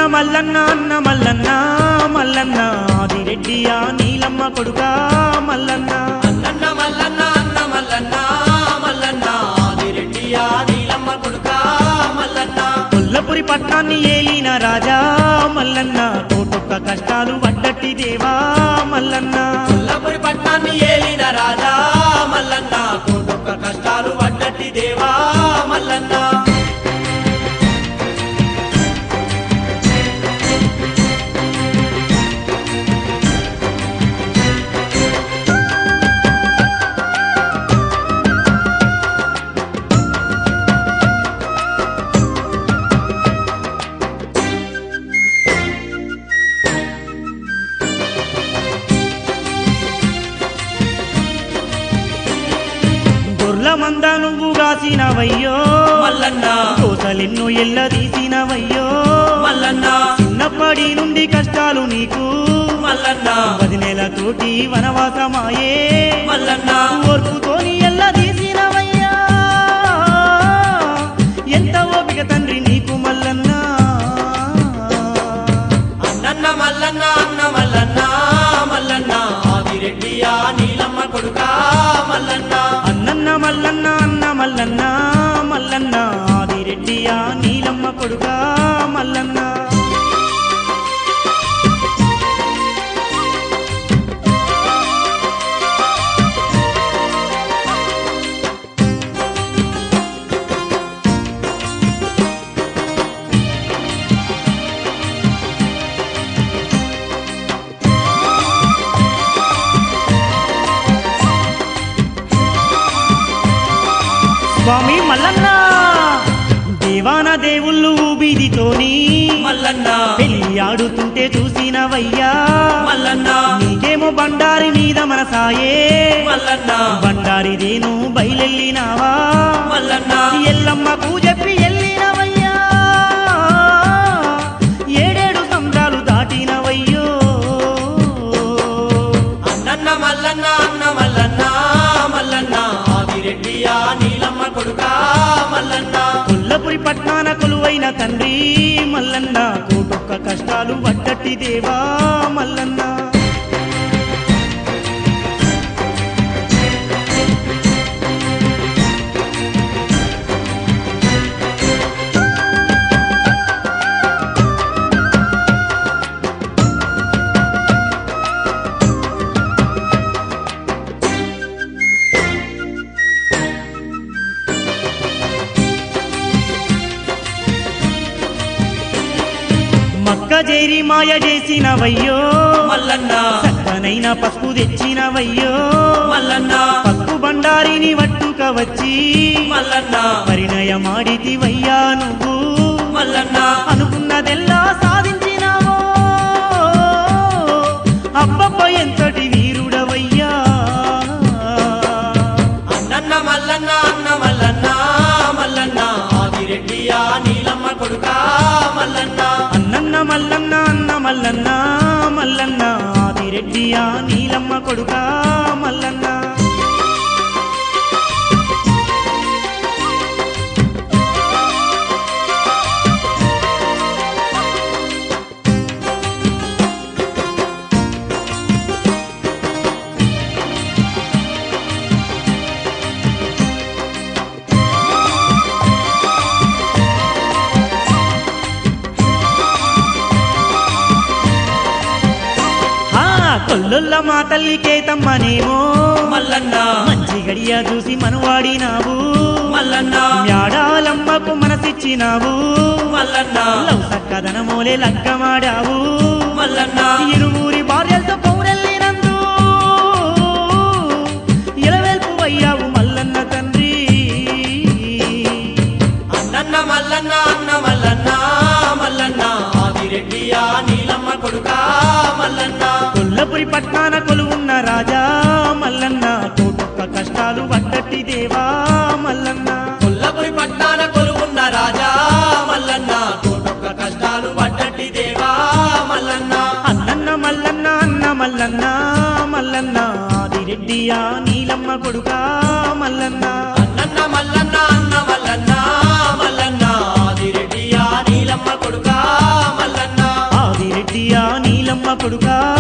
మల్లన్న అన్న మల్లన్న మల్లన్న ఆదిరెడ్డియా నీలమ్మ కొడుక మల్లన్న అన్నన్న మల్లన్న అన్న మల్లన్న మల్లన్న ఆదిరెడ్డియా నీలమ్మ కొడుక మల్లన్న కొల్లపురి పట్నాన్ని ఏలిన రాజా మల్లన్న కోటొక్క కష్టాలు వడ్డట్టి దేవా మల్లన్న కొల్లపురి పట్నాన్ని ఏలిన రాజా మల్లన్న కోటొక్క కష్టాలు వడ్డట్టి దేవా మల్లన్న గొర్ల మంద నువ్వు కాసినవయ్యో మల్లన్న కోసలెన్నో ఎల్ల తీసినవయ్యో మల్లన్న చిన్నప్పటి నుండి కష్టాలు నీకు మల్లన్న పది నెలతోటి వనవాసమాయే మల్లన్న ఓర్పుతోని ఎల్ల తీసినవయ్యా ఎంత ఓపిక తండ్రి నీకు మల్లన్న అన్నన్న మల్లన్న అన్న మల్లన్న మల్లన్న ఆదిరెడ్డియా నీలమ్మ కొడుక మల్లన్న అన్నన్న మల్లన్న అన్న మల్లన్న మల్లన్న ఆదిరెడ్డియా నీలమ్మ కొడుక మల్లన్న స్వామి మల్లన్న దేవాన దేవుళ్ళు ఊబిదితోని మల్లన్న పెళ్లి ఆడుతుంటే చూసినవయ్యా మల్లన్న నీకేమో బండారి మీద మనసాయే మల్లన్న బండారిదేను బయలెళ్ళినావా మల్లన్న ఎల్లమ్మకు చెప్పి ఎల్లినవయ్యా ఏడేడు సంద్రాలు దాటినవయ్యో అన్నన్న మల్లన్న అన్న మల్లన్న మల్లన్న ఆదిరెడ్డియా నీలమ్మ కొడుక మల్లన్న కొల్లపురి పట్నాన కొలువైన తండ్రి మల్లన్న కోటొక్క కష్టాలు వడ్డట్టి దేవా మల్లన్న మక్క చేరి మాయ చేసినవయ్యో మల్లన్న చక్కనైన పసుపు తెచ్చినవయ్యో మల్లన్న పసుపు బండారిని వట్టుక వచ్చి మల్లన్న పరిణయమాడితివయ్యా నువ్వు మల్లన్న అనుకున్నదెల్లా సాధించినావో అబ్బబ్బ ఎంతటి వీరుడవయ్యా అన్నన్న మల్లన్న అన్న మల్లన్న మల్లన్న ఆదిరెడ్డియా నీలమ్మ కొడుక మల్లన్న అన్నన్న మల్లన్న అన్న మల్లన్న మల్లన్న ఆదిరెడ్డియా నీలమ్మ కొడుక మల్లన్న ఆ కొల్లొల్ల మా తల్లికే తమ్మనేమో మల్లన్న మంచి గడియ చూసి మనువాడినావు మల్లన్న మ్యాడాలమ్మకు మనసిచ్చినావు మల్లన్న లవ్ సక్కదనమోలే లగ్గమాడావు మల్లన్న ఇరువురి భార్యలతో పౌరెల్లినందు ఇలవెల్పు అయ్యావు మల్లన్న తండ్రి అన్నన్న మల్లన్న అన్న మల్లన్న మల్లన్న ఆదిరెడ్డియా నీలమ్మ కొడుక మల్లన్న కొల్లపురి పట్నాన కొలువున్న రాజా మల్లన్న కోటొక్క కష్టాలు వడ్డట్టి దేవా మల్లన్న కొల్లపురి పట్నాన కొలువున్న రాజా మల్లన్న కోటొక్క కష్టాలు పడ్డట్టి దేవా మల్లన్న అన్నన్న మల్లన్న అన్న మల్లన్న మల్లన్న ఆదిరెడ్డియా నీలమ్మ కొడుక మల్లన్న అన్నన్న మల్లన్న అన్న మల్లన్న మల్లన్న ఆదిరెడ్డియా నీలమ్మ కొడుక మల్లన్న కొడుకా